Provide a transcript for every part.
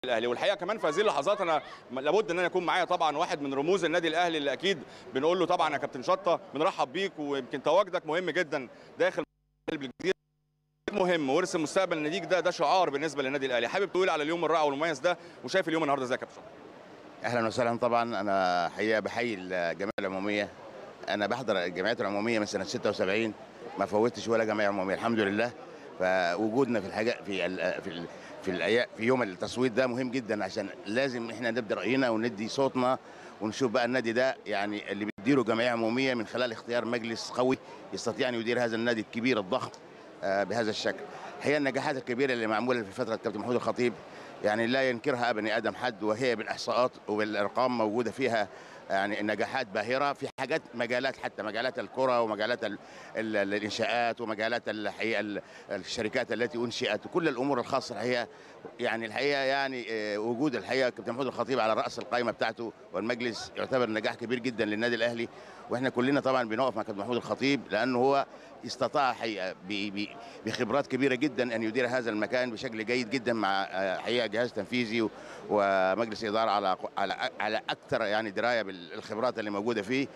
الاهلي والحقيقه كمان في هذه اللحظات انا لابد ان انا يكون معايا طبعا واحد من رموز النادي الاهلي اللي اكيد بنقول له طبعا يا كابتن شطه بنرحب بيك ويمكن تواجدك مهم جدا داخل الجديد مهم ورث مستقبل ناديك ده ده شعار بالنسبه للنادي الاهلي حابب تقول على اليوم الرائع والمميز ده وشايف اليوم النهارده ازاي يا كابتن شطة؟ اهلا وسهلا طبعا انا حقيقه بحيي الجمعيه العموميه انا بحضر الجمعيات العموميه من سنه 76 ما فوتش ولا جمعيه عموميه الحمد لله فوجودنا في الحاجه في ال في ال في الأيام في يوم التصويت ده مهم جدا عشان لازم احنا نبدا راينا وندي صوتنا ونشوف بقى النادي ده يعني اللي بيديره جمعيه عموميه من خلال اختيار مجلس قوي يستطيع ان يدير هذا النادي الكبير الضخم آه، بهذا الشكل هي النجاحات الكبيره اللي معموله في فتره كابتن محمود الخطيب يعني لا ينكرها بني ادم حد وهي بالاحصاءات وبالارقام موجوده فيها يعني نجاحات باهره في حاجات مجالات حتى مجالات الكره ومجالات ال ال الانشاءات ومجالات الحقيقه ال- الشركات التي انشئت وكل الامور الخاصه الحقيقه يعني الحقيقه يعني آه، وجود الحقيقه كابتن محمود الخطيب على راس القائمه بتاعته والمجلس يعتبر نجاح كبير جدا للنادي الاهلي واحنا كلنا طبعا بنقف مع كابتن محمود الخطيب لانه هو استطاع حقيقه ب- ب- بخبرات كبيره جدا ان يدير هذا المكان بشكل جيد جدا مع آه، حقيقه جهاز تنفيذي و- ومجلس اداره على على على اكثر يعني درايه بالخبرات اللي موجوده فيه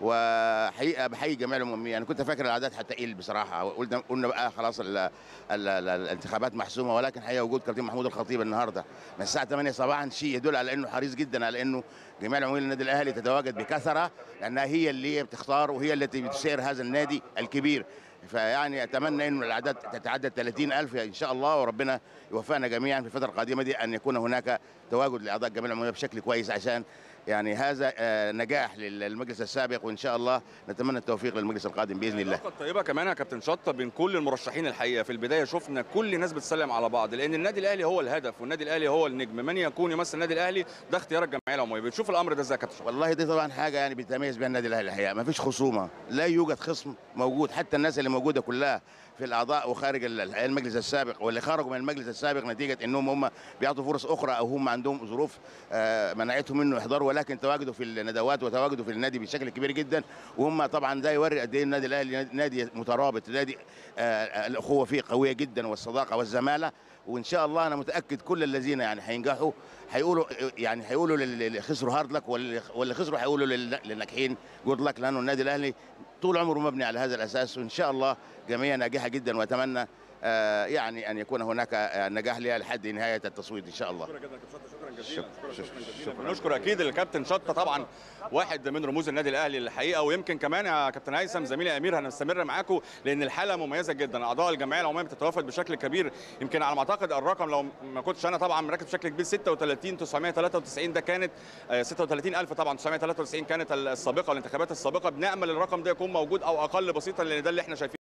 وحقيقه بحيي جميع العموميه انا كنت فاكر الاعداد هتقل بصراحه قلنا قلنا بقى خلاص ال ال ال الانتخابات محسومه ولكن حقيقه وجود كابتن محمود الخطيب النهارده من الساعه 8 صباحا شيء يدل على انه حريص جدا على انه جميع العموميه للنادي الاهلي تتواجد بكثره لانها هي اللي بتختار وهي التي بتسير هذا النادي الكبير فيعني اتمنى انه الاعداد تتعدى 30000 ان شاء الله وربنا يوفقنا جميعا في الفتره القادمه دي ان يكون هناك تواجد لاعضاء الجمعيه العموميه بشكل كويس عشان يعني هذا آه، نجاح للمجلس السابق وان شاء الله نتمنى التوفيق للمجلس القادم باذن الله العلاقه الطيبه كمان يا كابتن شطه بين كل المرشحين الحقيقه في البدايه شفنا كل الناس بتسلم على بعض لان النادي الاهلي هو الهدف والنادي الاهلي هو النجم من يكون يمثل النادي الاهلي ده اختيار الجمعيه العموميه بتشوف الامر ده ازاي يا كابتن شطة؟ والله دي طبعا حاجه يعني بيتميز بها النادي الاهلي الحقيقه ما فيش خصومه لا يوجد خصم موجود حتى الناس اللي موجوده كلها في الاعضاء وخارج ال- الحقيقة المجلس السابق واللي خرجوا من المجلس السابق نتيجه انهم هم بيعطوا فرص اخرى او هم عندهم ظروف آه، منعتهم منه يحضروا ولكن تواجدوا في الندوات وتواجدوا في النادي بشكل كبير جدا وهم طبعا ده يوري قد ايه النادي الاهلي نادي مترابط نادي آه، الاخوه فيه قويه جدا والصداقه والزماله وان شاء الله انا متاكد كل الذين يعني هينجحوا هيقولوا يعني هيقولوا للي خسروا هارد لك واللي واللي خسروا هيقولوا لل- للناجحين جود لك لانه النادي الاهلي طول عمره مبني على هذا الاساس وان شاء الله جمعيه ناجحه جدا واتمنى آه، يعني ان يكون هناك آه، نجاح لها لحد نهايه التصويت ان شاء الله شكرا جدا يا كابتن شطه شكرا جزيلا شكرا- شكرا جزيلا شكرا. بنشكر اكيد الكابتن شطه طبعا واحد من رموز النادي الاهلي الحقيقه ويمكن كمان يا كابتن هيثم زميلي امير هنستمر معاكم لان الحاله مميزه جدا اعضاء الجمعيه العموميه بتتوافد بشكل كبير يمكن على ما اعتقد الرقم لو ما كنتش انا طبعا مركز بشكل كبير 36 993 ده كانت آه، 36000 طبعا 993 كانت السابقه الانتخابات السابقه بنامل الرقم ده يكون موجود او اقل بسيطا لان ده اللي احنا شايفينه